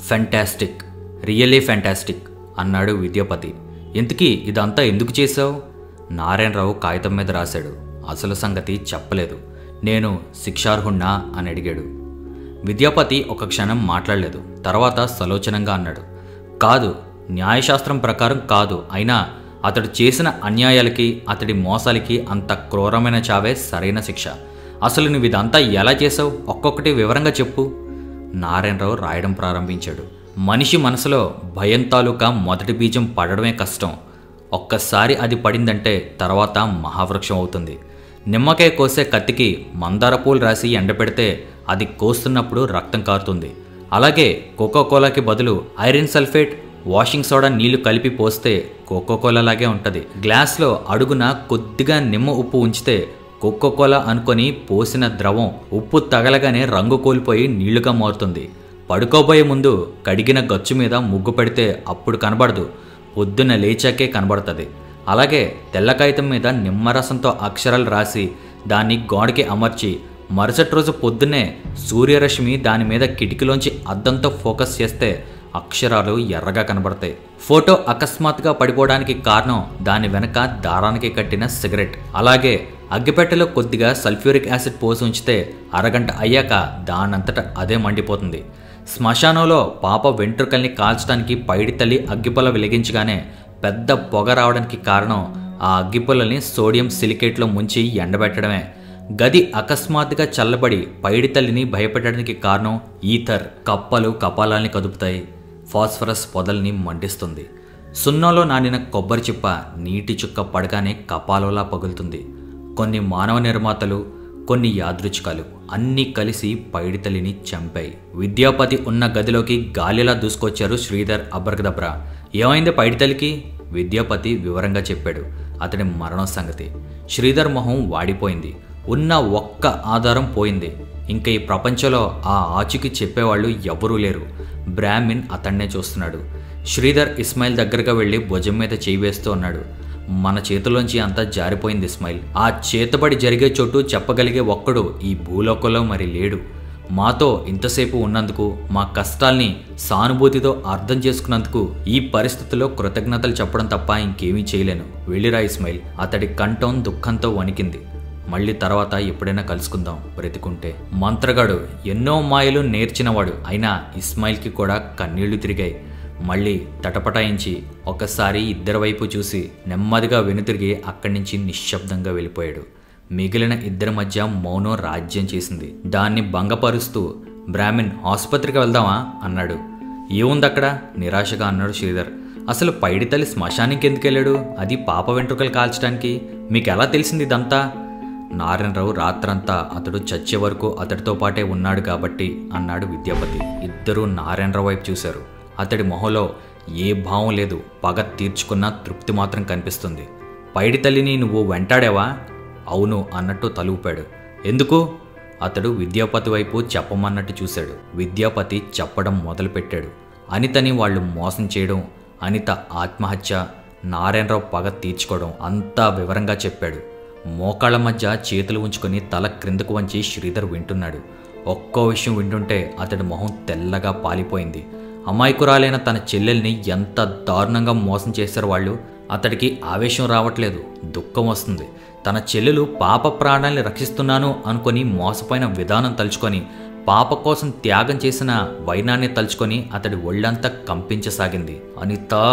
fantastic really fantastic అన్నాడు విద్యాపతి ఇంతకీ ఇదంతా ఎందుకు చేశావు నారాయణరావు కాగితం మీద రాశాడు అసలు సంగతి చెప్పలేదు నేను శిక్షార్హుణ్ణా అని అడిగాడు విద్యాపతి ఒక క్షణం మాట్లాడలేదు తర్వాత సలోచనంగా అన్నాడు కాదు న్యాయశాస్త్రం ప్రకారం కాదు అయినా అతడు చేసిన అన్యాయాలకి అతడి మోసాలకి అంత క్రూరమైన చావే సరైన శిక్ష అసలు నువ్వు ఇదంతా ఎలా చేసావు ఒక్కొక్కటి వివరంగా చెప్పు నారాయణరావు రాయడం ప్రారంభించాడు మనిషి మనసులో భయం తాలూకా మొదటి బీజం పడడమే కష్టం ఒక్కసారి అది పడిందంటే తర్వాత మహావృక్షం అవుతుంది నిమ్మకాయ కోసే కత్తికి మందార పూలు రాసి ఎండపెడితే అది కోస్తున్నప్పుడు రక్తం కారుతుంది అలాగే కోకోకోలాకి బదులు ఐరన్ సల్ఫేట్ వాషింగ్ సోడా నీళ్లు కలిపి పోస్తే కోకోకోలా లాగే ఉంటుంది గ్లాస్లో అడుగున కొద్దిగా నిమ్మ ఉప్పు ఉంచితే కోకోకోలా అనుకొని పోసిన ద్రవం ఉప్పు తగలగానే రంగు కోల్పోయి నీళ్లుగా మారుతుంది పడుకోబోయే ముందు కడిగిన గచ్చు మీద ముగ్గు పెడితే అప్పుడు కనబడదు పొద్దున్న లేచాకే కనబడుతుంది అలాగే తెల్ల కాగితం మీద నిమ్మరసంతో అక్షరాలు రాసి దాన్ని గోడకి అమర్చి మరుసటి రోజు పొద్దున్నే సూర్యరశ్మి దాని మీద కిటికీలోంచి అద్దంతో ఫోకస్ చేస్తే అక్షరాలు ఎర్రగా కనబడతాయి ఫోటో అకస్మాత్తుగా పడిపోవడానికి కారణం దాని వెనక దారానికి కట్టిన సిగరెట్ అలాగే అగ్గిపెట్టెలో కొద్దిగా సల్ఫ్యూరిక్ యాసిడ్ పోసి ఉంచితే అరగంట అయ్యాక దానంతట అదే మండిపోతుంది శ్మశానంలో పాప వెంట్రుకల్ని కాల్చడానికి పైడి తల్లి అగ్గిపొల వెలిగించగానే పెద్ద పొగ రావడానికి కారణం ఆ అగ్గిపుల్లని సోడియం సిలికేట్లో ముంచి ఎండబెట్టడమే గది అకస్మాత్తుగా చల్లబడి పైడి తల్లిని భయపెట్టడానికి కారణం ఈథర్ కప్పలు కపాలాల్ని కదుపుతాయి ఫాస్ఫరస్ పొదల్ని మండిస్తుంది సున్నంలో నానిన కొబ్బరి చిప్ప నీటి చుక్క పడగానే కపాలోలా పగులుతుంది కొన్ని మానవ నిర్మాతలు కొన్ని యాదృచ్ఛికాలు అన్నీ కలిసి పైడితల్లిని చంపాయి విద్యాపతి ఉన్న గదిలోకి గాలిలా దూసుకొచ్చారు శ్రీధర్ అబ్రకదబ్రా ఏమైంది పైడితల్లికి విద్యాపతి వివరంగా చెప్పాడు అతడి మరణం సంగతి శ్రీధర్ మొహం వాడిపోయింది ఉన్న ఒక్క ఆధారం పోయింది ఇంకా ఈ ప్రపంచంలో ఆ ఆచుకి చెప్పేవాళ్ళు ఎవరూ లేరు బ్రాహ్మిన్ అతన్నే చూస్తున్నాడు శ్రీధర్ ఇస్మాయిల్ దగ్గరగా వెళ్ళి భుజం మీద చేయి వేస్తూ ఉన్నాడు మన చేతిలోంచి అంతా జారిపోయింది ఇస్మాయిల్ ఆ చేతబడి జరిగే చోటు చెప్పగలిగే ఒక్కడు ఈ భూలోకంలో మరి లేడు మాతో ఇంతసేపు ఉన్నందుకు మా కష్టాల్ని సానుభూతితో అర్థం చేసుకున్నందుకు ఈ పరిస్థితిలో కృతజ్ఞతలు చెప్పడం తప్ప ఇంకేమీ చేయలేను వెళ్ళిరా ఇస్మాయిల్ అతడి కంఠం దుఃఖంతో వణికింది మళ్ళీ తర్వాత ఎప్పుడైనా కలుసుకుందాం బ్రతికుంటే మంత్రగాడు ఎన్నో మాయలు నేర్చినవాడు అయినా ఇస్మాయిల్కి కూడా కన్నీళ్లు తిరిగాయి మళ్ళీ తటపటాయించి ఒకసారి ఇద్దరి వైపు చూసి నెమ్మదిగా వెనుతిరిగి అక్కడి నుంచి నిశ్శబ్దంగా వెళ్ళిపోయాడు మిగిలిన ఇద్దరి మధ్య మౌనం రాజ్యం చేసింది దాన్ని భంగపరుస్తూ బ్రాహ్మిన్ ఆసుపత్రికి వెళ్దామా అన్నాడు ఏముంది అక్కడ నిరాశగా అన్నాడు శ్రీధర్ అసలు పైడితల్లి శ్మశానికి ఎందుకు వెళ్ళాడు అది పాప వెంట్రుకలు కాల్చడానికి మీకు ఎలా తెలిసింది ఇదంతా నారాయణరావు రాత్రంతా అతడు చచ్చే వరకు అతడితో పాటే ఉన్నాడు కాబట్టి అన్నాడు విద్యాపతి ఇద్దరూ నారాయణరావు వైపు చూశారు అతడి మొహంలో ఏ భావం లేదు పగ తీర్చుకున్న తృప్తి మాత్రం కనిపిస్తుంది పైడి తల్లిని నువ్వు వెంటాడావా అవును అన్నట్టు తలూపాడు ఎందుకు అతడు విద్యాపతి వైపు చెప్పమన్నట్టు చూశాడు విద్యాపతి చెప్పడం మొదలుపెట్టాడు అనితని వాళ్ళు మోసం చేయడం అనిత ఆత్మహత్య నారాయణరావు పగ తీర్చుకోవడం అంతా వివరంగా చెప్పాడు మోకాళ్ళ మధ్య చేతులు ఉంచుకొని తల క్రిందకు వంచి శ్రీధర్ వింటున్నాడు ఒక్కో విషయం వింటుంటే అతడి మొహం తెల్లగా పాలిపోయింది అమాయకురాలైన తన చెల్లెల్ని ఎంత దారుణంగా మోసం చేశారు వాళ్ళు అతడికి ఆవేశం రావట్లేదు దుఃఖం వస్తుంది తన చెల్లెలు పాప ప్రాణాల్ని రక్షిస్తున్నాను అనుకొని మోసపోయిన విధానం తలుచుకొని పాప కోసం త్యాగం చేసిన వైనాన్ని తలుచుకొని అతడి ఒళ్ళంతా కంపించసాగింది అనితా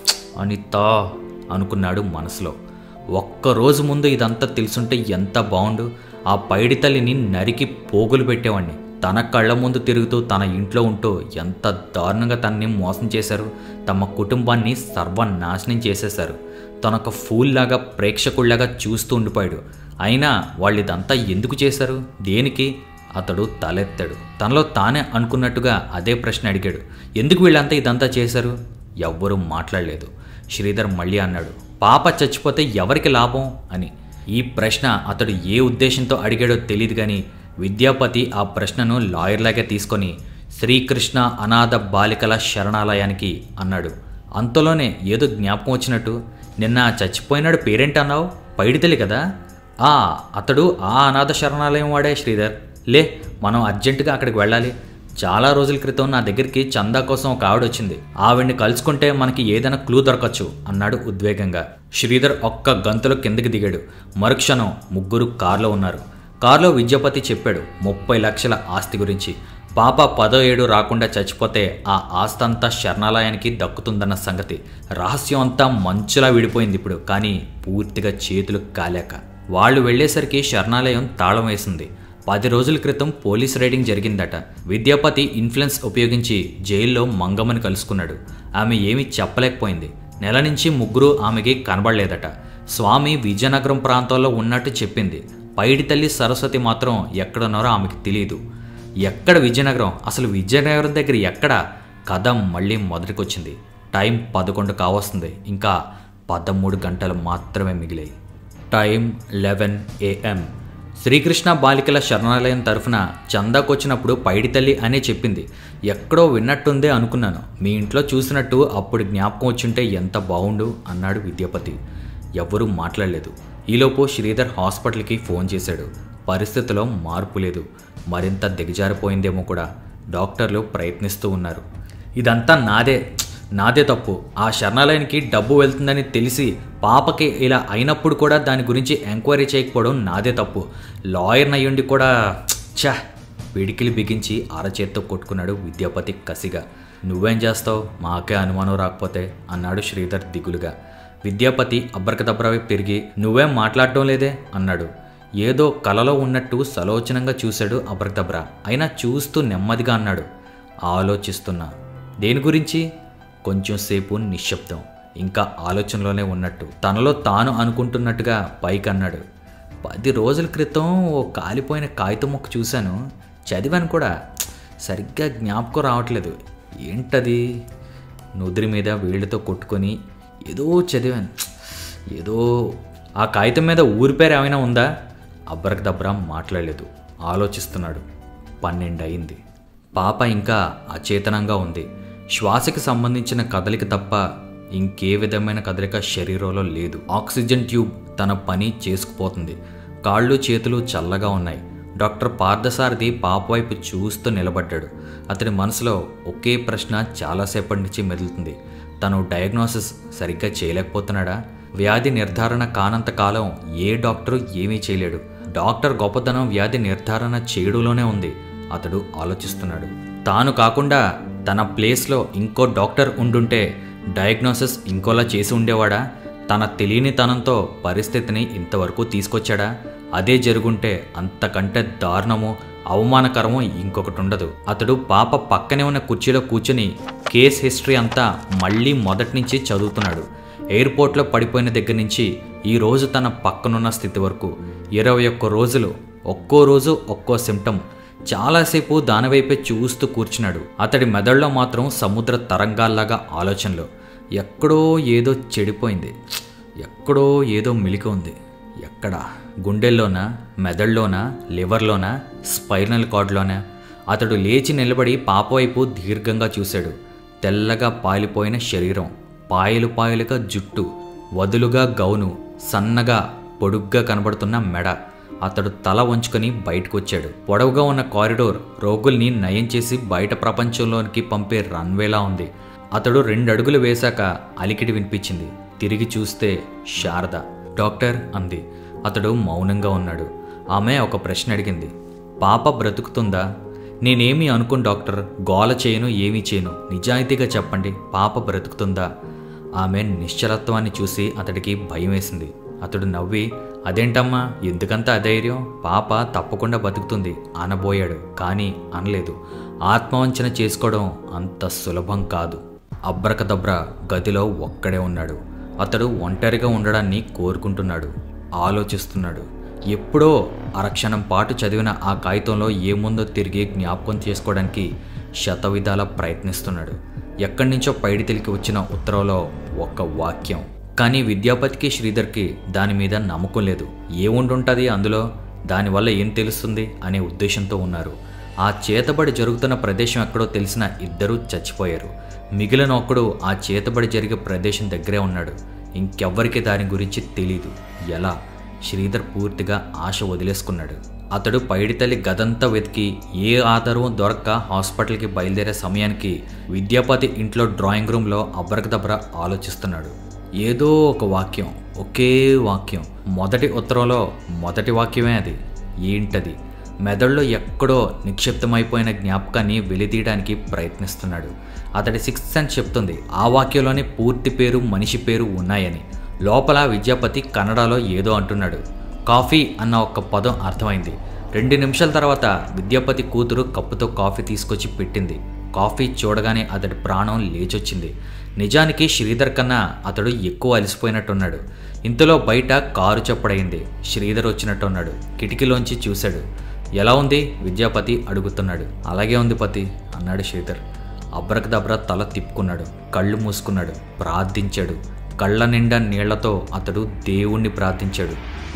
అనితా అనుకున్నాడు మనసులో ఒక్కరోజు ముందు ఇదంతా తెలుసుంటే ఎంత బాగుండు ఆ పైడి తల్లిని నరికి పోగులు పెట్టేవాణ్ణి తన కళ్ళ ముందు తిరుగుతూ తన ఇంట్లో ఉంటూ ఎంత దారుణంగా తనని మోసం చేశారు తమ కుటుంబాన్ని సర్వనాశనం చేసేశారు తనొక ఫూల్లాగా ప్రేక్షకుల్లాగా చూస్తూ ఉండిపోయాడు అయినా వాళ్ళు ఇదంతా ఎందుకు చేశారు దేనికి అతడు తలెత్తాడు తనలో తానే అనుకున్నట్టుగా అదే ప్రశ్న అడిగాడు ఎందుకు వీళ్ళంతా ఇదంతా చేశారు ఎవ్వరూ మాట్లాడలేదు శ్రీధర్ మళ్ళీ అన్నాడు పాప చచ్చిపోతే ఎవరికి లాభం అని ఈ ప్రశ్న అతడు ఏ ఉద్దేశంతో అడిగాడో తెలియదు కానీ విద్యాపతి ఆ ప్రశ్నను లాయర్లాగా తీసుకొని శ్రీకృష్ణ అనాథ బాలికల శరణాలయానికి అన్నాడు అంతలోనే ఏదో జ్ఞాపకం వచ్చినట్టు నిన్న చచ్చిపోయినాడు పేరెంట్ అన్నావు పైడితెలి కదా ఆ అతడు ఆ అనాథ శరణాలయం వాడే శ్రీధర్ లే మనం అర్జెంటుగా అక్కడికి వెళ్ళాలి చాలా రోజుల క్రితం నా దగ్గరికి చందా కోసం ఒక ఆవిడ వచ్చింది ఆవిడ్ని కలుసుకుంటే మనకి ఏదైనా క్లూ దొరకచ్చు అన్నాడు ఉద్వేగంగా శ్రీధర్ ఒక్క గంతులో కిందకి దిగాడు మరుక్షణం ముగ్గురు కారులో ఉన్నారు కారులో విద్యాపతి చెప్పాడు ముప్పై లక్షల ఆస్తి గురించి పాప పదో ఏడు రాకుండా చచ్చిపోతే ఆ ఆస్తంతా శరణాలయానికి దక్కుతుందన్న సంగతి రహస్యం అంతా మంచులా విడిపోయింది ఇప్పుడు కానీ పూర్తిగా చేతులు కాలేక వాళ్ళు వెళ్ళేసరికి శరణాలయం తాళం వేసింది పది రోజుల క్రితం పోలీస్ రైడింగ్ జరిగిందట విద్యాపతి ఇన్ఫ్లుయెన్స్ ఉపయోగించి జైల్లో మంగమ్మని కలుసుకున్నాడు ఆమె ఏమీ చెప్పలేకపోయింది నెల నుంచి ముగ్గురు ఆమెకి కనబడలేదట స్వామి విజయనగరం ప్రాంతంలో ఉన్నట్టు చెప్పింది పైడి తల్లి సరస్వతి మాత్రం ఎక్కడున్నారో ఆమెకి తెలియదు ఎక్కడ విజయనగరం అసలు విజయనగరం దగ్గర ఎక్కడ కథ మళ్ళీ మొదటికొచ్చింది టైం పదకొండు కావస్తుంది ఇంకా పదమూడు గంటలు మాత్రమే మిగిలాయి టైం లెవెన్ ఏఎం శ్రీకృష్ణ బాలికల శరణాలయం తరఫున చందాకొచ్చినప్పుడు పైడి తల్లి అనే చెప్పింది ఎక్కడో విన్నట్టుందే అనుకున్నాను మీ ఇంట్లో చూసినట్టు అప్పుడు జ్ఞాపకం వచ్చింటే ఎంత బాగుండు అన్నాడు విద్యాపతి ఎవ్వరూ మాట్లాడలేదు ఈలోపు శ్రీధర్ హాస్పిటల్కి ఫోన్ చేశాడు పరిస్థితిలో మార్పు లేదు మరింత దిగజారిపోయిందేమో కూడా డాక్టర్లు ప్రయత్నిస్తూ ఉన్నారు ఇదంతా నాదే నాదే తప్పు ఆ శరణాలయానికి డబ్బు వెళ్తుందని తెలిసి పాపకి ఇలా అయినప్పుడు కూడా దాని గురించి ఎంక్వైరీ చేయకపోవడం నాదే తప్పు లాయర్ అయ్యుండి కూడా ఛ పిడికిలి బిగించి అరచేత్తో కొట్టుకున్నాడు విద్యాపతి కసిగా నువ్వేం చేస్తావు మాకే అనుమానం రాకపోతే అన్నాడు శ్రీధర్ దిగులుగా విద్యాపతి అబ్రకదబ్రవి పెరిగి నువ్వేం మాట్లాడటం లేదే అన్నాడు ఏదో కలలో ఉన్నట్టు సలోచనంగా చూశాడు అబ్రకదబ్రా అయినా చూస్తూ నెమ్మదిగా అన్నాడు ఆలోచిస్తున్నా దేని గురించి కొంచెం సేపు నిశ్శబ్దం ఇంకా ఆలోచనలోనే ఉన్నట్టు తనలో తాను అనుకుంటున్నట్టుగా పైకి అన్నాడు పది రోజుల క్రితం ఓ కాలిపోయిన కాగితం మొక్క చూశాను చదివాను కూడా సరిగ్గా జ్ఞాపకం రావట్లేదు ఏంటది నుదిరి మీద వేళ్ళతో కొట్టుకొని ఏదో చదివాను ఏదో ఆ కాగితం మీద ఊరి పేరు ఏమైనా ఉందా అబ్బరక్ దబ్రా మాట్లాడలేదు ఆలోచిస్తున్నాడు పన్నెండు అయింది పాప ఇంకా అచేతనంగా ఉంది శ్వాసకి సంబంధించిన కదలిక తప్ప ఇంకే విధమైన కదలిక శరీరంలో లేదు ఆక్సిజన్ ట్యూబ్ తన పని చేసుకుపోతుంది కాళ్ళు చేతులు చల్లగా ఉన్నాయి డాక్టర్ పార్థసారథి పాప వైపు చూస్తూ నిలబడ్డాడు అతని మనసులో ఒకే ప్రశ్న చాలాసేపటి నుంచి మెదులుతుంది తను డయాగ్నోసిస్ సరిగ్గా చేయలేకపోతున్నాడా వ్యాధి నిర్ధారణ కానంత కాలం ఏ డాక్టరు ఏమీ చేయలేడు డాక్టర్ గొప్పతనం వ్యాధి నిర్ధారణ చేయడంలోనే ఉంది అతడు ఆలోచిస్తున్నాడు తాను కాకుండా తన ప్లేస్లో ఇంకో డాక్టర్ ఉండుంటే డయాగ్నోసిస్ ఇంకోలా చేసి ఉండేవాడా తన తెలియని తనంతో పరిస్థితిని ఇంతవరకు తీసుకొచ్చాడా అదే జరుగుంటే అంతకంటే దారుణమో అవమానకరమో ఇంకొకటి ఉండదు అతడు పాప పక్కనే ఉన్న కుర్చీలో కూర్చుని కేస్ హిస్టరీ అంతా మళ్ళీ మొదటి నుంచి చదువుతున్నాడు ఎయిర్పోర్ట్లో పడిపోయిన దగ్గర నుంచి ఈ రోజు తన పక్కనున్న స్థితి వరకు ఇరవై ఒక్క రోజులు ఒక్కో రోజు ఒక్కో సిమ్టమ్ చాలాసేపు దానివైపే చూస్తూ కూర్చున్నాడు అతడి మెదడులో మాత్రం సముద్ర తరంగాల్లాగా ఆలోచనలు ఎక్కడో ఏదో చెడిపోయింది ఎక్కడో ఏదో మిలికి ఉంది ఎక్కడ గుండెల్లోనా మెదడులోనా లివర్లోనా స్పైనల్ కార్డ్లోనా అతడు లేచి నిలబడి పాప వైపు దీర్ఘంగా చూశాడు తెల్లగా పాలిపోయిన శరీరం పాయలు పాయలుగా జుట్టు వదులుగా గౌను సన్నగా పొడుగ్గా కనబడుతున్న మెడ అతడు తల వంచుకొని బయటకు వచ్చాడు పొడవుగా ఉన్న కారిడోర్ రోగుల్ని నయం చేసి బయట ప్రపంచంలోనికి పంపే రన్వేలా ఉంది అతడు రెండు అడుగులు వేశాక అలికిడి వినిపించింది తిరిగి చూస్తే శారద డాక్టర్ అంది అతడు మౌనంగా ఉన్నాడు ఆమె ఒక ప్రశ్న అడిగింది పాప బ్రతుకుతుందా నేనేమీ అనుకోను డాక్టర్ గోల చేయను ఏమీ చేయను నిజాయితీగా చెప్పండి పాప బ్రతుకుతుందా ఆమె నిశ్చలత్వాన్ని చూసి అతడికి భయం వేసింది అతడు నవ్వి అదేంటమ్మా ఎందుకంత అధైర్యం పాప తప్పకుండా బతుకుతుంది అనబోయాడు కానీ అనలేదు ఆత్మవంచన చేసుకోవడం అంత సులభం కాదు అబ్రకదబ్ర గదిలో ఒక్కడే ఉన్నాడు అతడు ఒంటరిగా ఉండడాన్ని కోరుకుంటున్నాడు ఆలోచిస్తున్నాడు ఎప్పుడో అరక్షణం పాటు చదివిన ఆ కాగితంలో ఏముందో తిరిగి జ్ఞాపకం చేసుకోవడానికి శతవిధాల ప్రయత్నిస్తున్నాడు ఎక్కడి నుంచో పైడితెలికి వచ్చిన ఉత్తరంలో ఒక వాక్యం కానీ విద్యాపతికి శ్రీధర్కి దాని మీద నమ్మకం లేదు ఏముండుంటుంది అందులో దానివల్ల ఏం తెలుస్తుంది అనే ఉద్దేశంతో ఉన్నారు ఆ చేతబడి జరుగుతున్న ప్రదేశం ఎక్కడో తెలిసిన ఇద్దరూ చచ్చిపోయారు మిగిలిన ఒక్కడు ఆ చేతబడి జరిగే ప్రదేశం దగ్గరే ఉన్నాడు ఇంకెవ్వరికి దాని గురించి తెలీదు ఎలా శ్రీధర్ పూర్తిగా ఆశ వదిలేసుకున్నాడు అతడు పైడితల్లి గదంతా వెతికి ఏ ఆధారం దొరక్క హాస్పిటల్కి బయలుదేరే సమయానికి విద్యాపతి ఇంట్లో డ్రాయింగ్ రూమ్లో అబ్రకదబ్ర ఆలోచిస్తున్నాడు ఏదో ఒక వాక్యం ఒకే వాక్యం మొదటి ఉత్తరంలో మొదటి వాక్యమే అది ఏంటది మెదడులో ఎక్కడో నిక్షిప్తమైపోయిన జ్ఞాపకాన్ని వెలితీయడానికి ప్రయత్నిస్తున్నాడు అతడి సిక్స్త్ సెన్స్ చెప్తుంది ఆ వాక్యంలోనే పూర్తి పేరు మనిషి పేరు ఉన్నాయని లోపల విద్యాపతి కన్నడలో ఏదో అంటున్నాడు కాఫీ అన్న ఒక్క పదం అర్థమైంది రెండు నిమిషాల తర్వాత విద్యాపతి కూతురు కప్పుతో కాఫీ తీసుకొచ్చి పెట్టింది కాఫీ చూడగానే అతడి ప్రాణం లేచొచ్చింది నిజానికి శ్రీధర్ కన్నా అతడు ఎక్కువ అలసిపోయినట్టున్నాడు ఇంతలో బయట కారు చప్పుడైంది శ్రీధర్ వచ్చినట్టున్నాడు కిటికీలోంచి చూశాడు ఎలా ఉంది విద్యాపతి అడుగుతున్నాడు అలాగే ఉంది పతి అన్నాడు శ్రీధర్ అబ్రకదబ్ర తల తిప్పుకున్నాడు కళ్ళు మూసుకున్నాడు ప్రార్థించాడు కళ్ళ నిండా నీళ్లతో అతడు దేవుణ్ణి ప్రార్థించాడు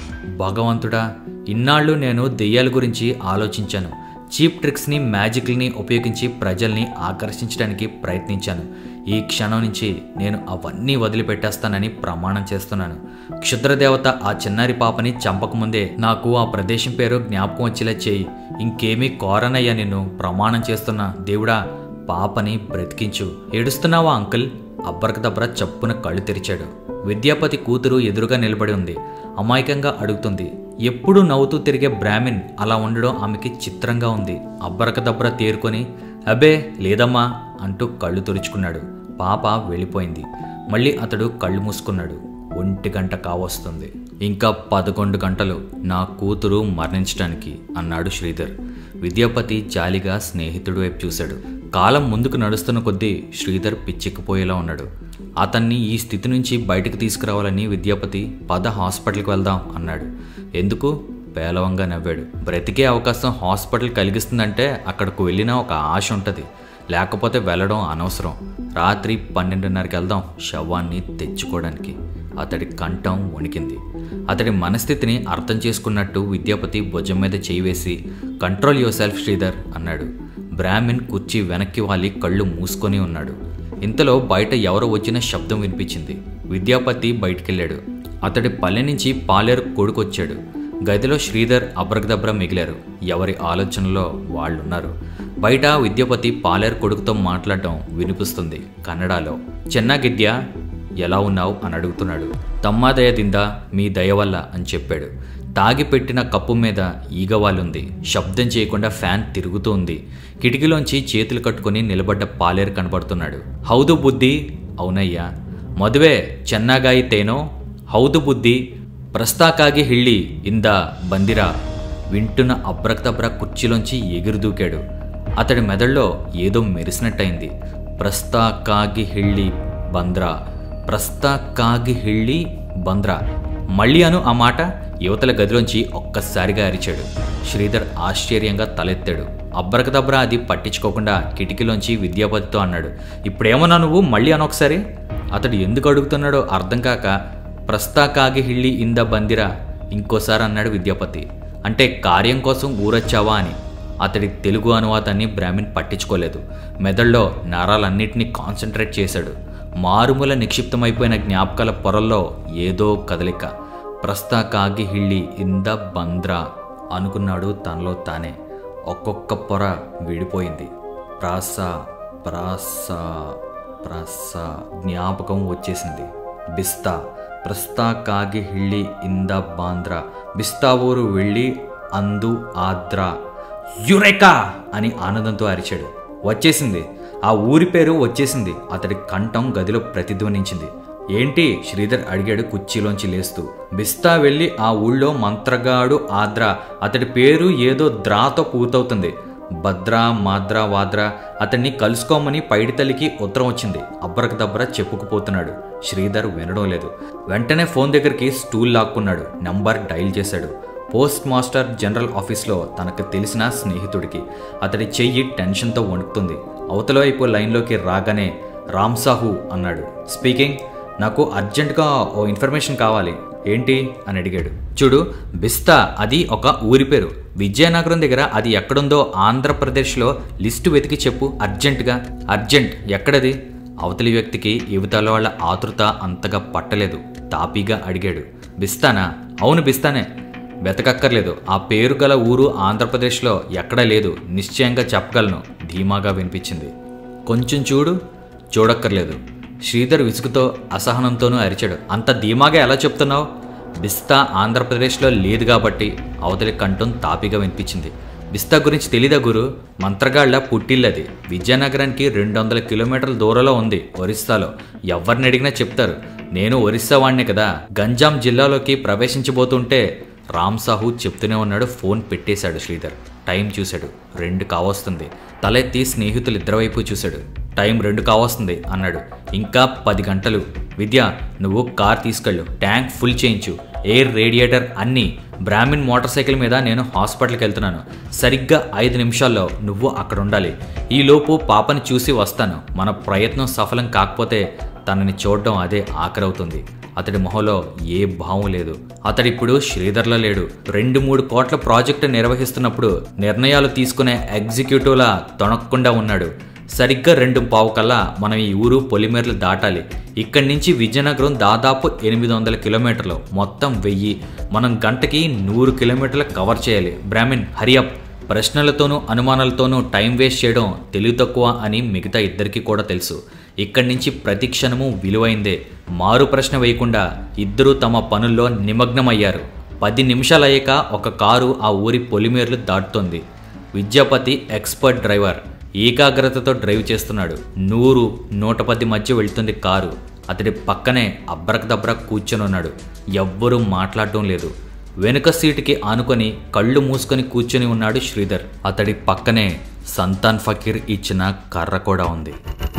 భగవంతుడా ఇన్నాళ్ళు నేను దెయ్యాల గురించి ఆలోచించాను చీప్ ట్రిక్స్ని మ్యాజిక్ని ఉపయోగించి ప్రజల్ని ఆకర్షించడానికి ప్రయత్నించాను ఈ క్షణం నుంచి నేను అవన్నీ వదిలిపెట్టేస్తానని ప్రమాణం చేస్తున్నాను క్షుద్రదేవత ఆ చిన్నారి పాపని చంపకముందే నాకు ఆ ప్రదేశం పేరు జ్ఞాపకం వచ్చేలా చేయి ఇంకేమీ కోరనయ్యా నిన్ను ప్రమాణం చేస్తున్నా దేవుడా పాపని బ్రతికించు ఏడుస్తున్నావా అంకుల్ అబ్బరకదబ్బర చప్పున కళ్ళు తెరిచాడు విద్యాపతి కూతురు ఎదురుగా నిలబడి ఉంది అమాయకంగా అడుగుతుంది ఎప్పుడూ నవ్వుతూ తిరిగే బ్రాహ్మిన్ అలా ఉండడం ఆమెకి చిత్రంగా ఉంది అబ్బరకదబ్బర తేరుకొని అబే లేదమ్మా అంటూ కళ్ళు తుడుచుకున్నాడు పాప వెళ్ళిపోయింది మళ్ళీ అతడు కళ్ళు మూసుకున్నాడు ఒంటి గంట కావస్తుంది ఇంకా పదకొండు గంటలు నా కూతురు మరణించడానికి అన్నాడు శ్రీధర్ విద్యాపతి జాలిగా స్నేహితుడి వైపు చూశాడు కాలం ముందుకు నడుస్తున్న కొద్దీ శ్రీధర్ పిచ్చెక్కిపోయేలా ఉన్నాడు అతన్ని ఈ స్థితి నుంచి బయటకు తీసుకురావాలని విద్యాపతి పద హాస్పిటల్కి వెళ్దాం అన్నాడు ఎందుకు పేలవంగా నవ్వాడు బ్రతికే అవకాశం హాస్పిటల్ కలిగిస్తుందంటే అక్కడకు వెళ్ళినా ఒక ఆశ ఉంటుంది లేకపోతే వెళ్ళడం అనవసరం రాత్రి పన్నెండున్నరకి వెళ్దాం శవాన్ని తెచ్చుకోవడానికి అతడి కంఠం వణికింది అతడి మనస్థితిని అర్థం చేసుకున్నట్టు విద్యాపతి భుజం మీద చేయి వేసి కంట్రోల్ యువర్ సెల్ఫ్ శ్రీధర్ అన్నాడు బ్రాహ్మిన్ కుర్చీ వెనక్కి వాలి కళ్ళు మూసుకొని ఉన్నాడు ఇంతలో బయట ఎవరో వచ్చిన శబ్దం వినిపించింది విద్యాపతి బయటికెళ్ళాడు అతడి పల్లె నుంచి పాలేరు కొడుకొచ్చాడు గదిలో శ్రీధర్ అబ్రగదబ్ర మిగిలారు ఎవరి ఆలోచనలో వాళ్ళున్నారు బయట విద్యాపతి పాలేరు కొడుకుతో మాట్లాడటం వినిపిస్తుంది కన్నడలో చెన్నాగిద్య ఎలా ఉన్నావు అని అడుగుతున్నాడు తమ్మా దయ దిందా మీ దయ వల్ల అని చెప్పాడు తాగి పెట్టిన కప్పు మీద ఈగవాలుంది శబ్దం చేయకుండా ఫ్యాన్ తిరుగుతూ ఉంది కిటికీలోంచి చేతులు కట్టుకొని నిలబడ్డ పాలేరు కనబడుతున్నాడు హౌదు బుద్ధి అవునయ్యా మదువే చెన్నాగాయి తేనో హౌదు బుద్ధి ప్రస్తాకాగి ಹಿಳ್ಳಿ ఇంద బందిరా వింటున్న అబ్రక్తబ్ర కుర్చీలోంచి ఎగిరి దూకాడు అతడి మెదడులో ఏదో మెరిసినట్టయింది ప్రస్తా కాగి హిళ్ళి బంద్రా ప్రస్తా కాగి హిళ్ళి బంద్రా మళ్ళీ అను ఆ మాట యువతల గదిలోంచి ఒక్కసారిగా అరిచాడు శ్రీధర్ ఆశ్చర్యంగా తలెత్తాడు అబ్రకదబ్రా అది పట్టించుకోకుండా కిటికీలోంచి విద్యాపతితో అన్నాడు ఇప్పుడేమన్నా నువ్వు మళ్ళీ అనొకసారి అతడు ఎందుకు అడుగుతున్నాడో అర్థం కాక ప్రస్తా కాగి హిళ్ళి ఇంద బందిరా ఇంకోసారి అన్నాడు విద్యాపతి అంటే కార్యం కోసం ఊరొచ్చావా అని అతడి తెలుగు అనువాదాన్ని బ్రాహ్మిన్ పట్టించుకోలేదు మెదడులో నరాలన్నింటినీ కాన్సన్ట్రేట్ చేశాడు మారుమూల నిక్షిప్తమైపోయిన జ్ఞాపకాల పొరల్లో ఏదో కదలిక ప్రస్తా కాగి హిళ్ళి ఇంద బంద్రా అనుకున్నాడు తనలో తానే ఒక్కొక్క పొర విడిపోయింది ప్రాస ప్రాస ప్రాస జ్ఞాపకం వచ్చేసింది బిస్తా ప్రస్తా కాగి హిళ్ళి ఇంద బాంద్రా బిస్తా ఊరు వెళ్ళి అందు ఆద్రా యురేకా అని ఆనందంతో అరిచాడు వచ్చేసింది ఆ ఊరి పేరు వచ్చేసింది అతడి కంఠం గదిలో ప్రతిధ్వనించింది ఏంటి శ్రీధర్ అడిగాడు కుర్చీలోంచి లేస్తూ బిస్తా వెళ్ళి ఆ ఊళ్ళో మంత్రగాడు ఆద్రా అతడి పేరు ఏదో ద్రాతో పూర్తవుతుంది భద్రా మాద్రా వాద్రా అతన్ని కలుసుకోమని పైడితల్లికి ఉత్తరం వచ్చింది అబ్బరకదబ్బర చెప్పుకుపోతున్నాడు శ్రీధర్ వినడం లేదు వెంటనే ఫోన్ దగ్గరికి స్టూల్ లాక్కున్నాడు నంబర్ డైల్ చేశాడు పోస్ట్ మాస్టర్ జనరల్ ఆఫీస్లో తనకు తెలిసిన స్నేహితుడికి అతడి చెయ్యి టెన్షన్తో వణుకుతుంది అవతల వైపు లైన్లోకి రాగానే రామ్ సాహు అన్నాడు స్పీకింగ్ నాకు అర్జెంటుగా ఓ ఇన్ఫర్మేషన్ కావాలి ఏంటి అని అడిగాడు చూడు బిస్తా అది ఒక ఊరి పేరు విజయనగరం దగ్గర అది ఎక్కడుందో ఆంధ్రప్రదేశ్లో లిస్టు వెతికి చెప్పు అర్జెంటుగా అర్జెంట్ ఎక్కడది అవతలి వ్యక్తికి యువతల వాళ్ళ ఆతృత అంతగా పట్టలేదు తాపీగా అడిగాడు బిస్తానా అవును బిస్తానే వెతకక్కర్లేదు ఆ పేరు గల ఊరు ఆంధ్రప్రదేశ్లో ఎక్కడా లేదు నిశ్చయంగా చెప్పగలను ధీమాగా వినిపించింది కొంచెం చూడు చూడక్కర్లేదు శ్రీధర్ విసుగుతో అసహనంతోనూ అరిచాడు అంత ధీమాగా ఎలా చెప్తున్నావు బిస్తా ఆంధ్రప్రదేశ్లో లేదు కాబట్టి అవతలి కంఠం తాపిగా వినిపించింది బిస్తా గురించి తెలీదా గురు మంత్రగాళ్ళ పుట్టిల్లది విజయనగరానికి రెండు వందల కిలోమీటర్ల దూరంలో ఉంది ఒరిస్సాలో ఎవరిని అడిగినా చెప్తారు నేను ఒరిస్సా వాడినే కదా గంజాం జిల్లాలోకి ప్రవేశించబోతుంటే రామ్ సాహు చెప్తూనే ఉన్నాడు ఫోన్ పెట్టేశాడు శ్రీధర్ టైం చూశాడు రెండు కావస్తుంది తలెత్తి స్నేహితులు ఇద్దరి వైపు చూశాడు టైం రెండు కావస్తుంది అన్నాడు ఇంకా పది గంటలు విద్య నువ్వు కార్ తీసుకెళ్ళు ట్యాంక్ ఫుల్ చేయించు ఎయిర్ రేడియేటర్ అన్నీ బ్రాహ్మిన్ మోటార్ సైకిల్ మీద నేను హాస్పిటల్కి వెళ్తున్నాను సరిగ్గా ఐదు నిమిషాల్లో నువ్వు అక్కడ ఉండాలి ఈలోపు పాపని చూసి వస్తాను మన ప్రయత్నం సఫలం కాకపోతే తనని చూడడం అదే ఆఖరవుతుంది అతడి మొహంలో ఏ భావం లేదు అతడిప్పుడు శ్రీధర్లో లేడు రెండు మూడు కోట్ల ప్రాజెక్టు నిర్వహిస్తున్నప్పుడు నిర్ణయాలు తీసుకునే ఎగ్జిక్యూటివ్లా తొణక్కుండా ఉన్నాడు సరిగ్గా రెండు పావు కల్లా మనం ఈ ఊరు పొలిమేరలు దాటాలి ఇక్కడి నుంచి విజయనగరం దాదాపు ఎనిమిది వందల కిలోమీటర్లు మొత్తం వెయ్యి మనం గంటకి నూరు కిలోమీటర్లు కవర్ చేయాలి బ్రాహ్మిన్ హరియప్ ప్రశ్నలతోనూ అనుమానాలతోనూ టైం వేస్ట్ చేయడం తెలివి తక్కువ అని మిగతా ఇద్దరికీ కూడా తెలుసు ఇక్కడి నుంచి ప్రతి క్షణము విలువైందే మారు ప్రశ్న వేయకుండా ఇద్దరూ తమ పనుల్లో నిమగ్నమయ్యారు పది నిమిషాలయ్యాక ఒక కారు ఆ ఊరి పొలిమేర్లు దాటుతోంది విద్యాపతి ఎక్స్పర్ట్ డ్రైవర్ ఏకాగ్రతతో డ్రైవ్ చేస్తున్నాడు నూరు నూట పది మధ్య వెళ్తుంది కారు అతడి పక్కనే అబ్రకదబ్ర కూర్చొని ఉన్నాడు ఎవ్వరూ మాట్లాడటం లేదు వెనుక సీటుకి ఆనుకొని కళ్ళు మూసుకొని కూర్చొని ఉన్నాడు శ్రీధర్ అతడి పక్కనే సంతాన్ ఫకీర్ ఇచ్చిన కర్ర కూడా ఉంది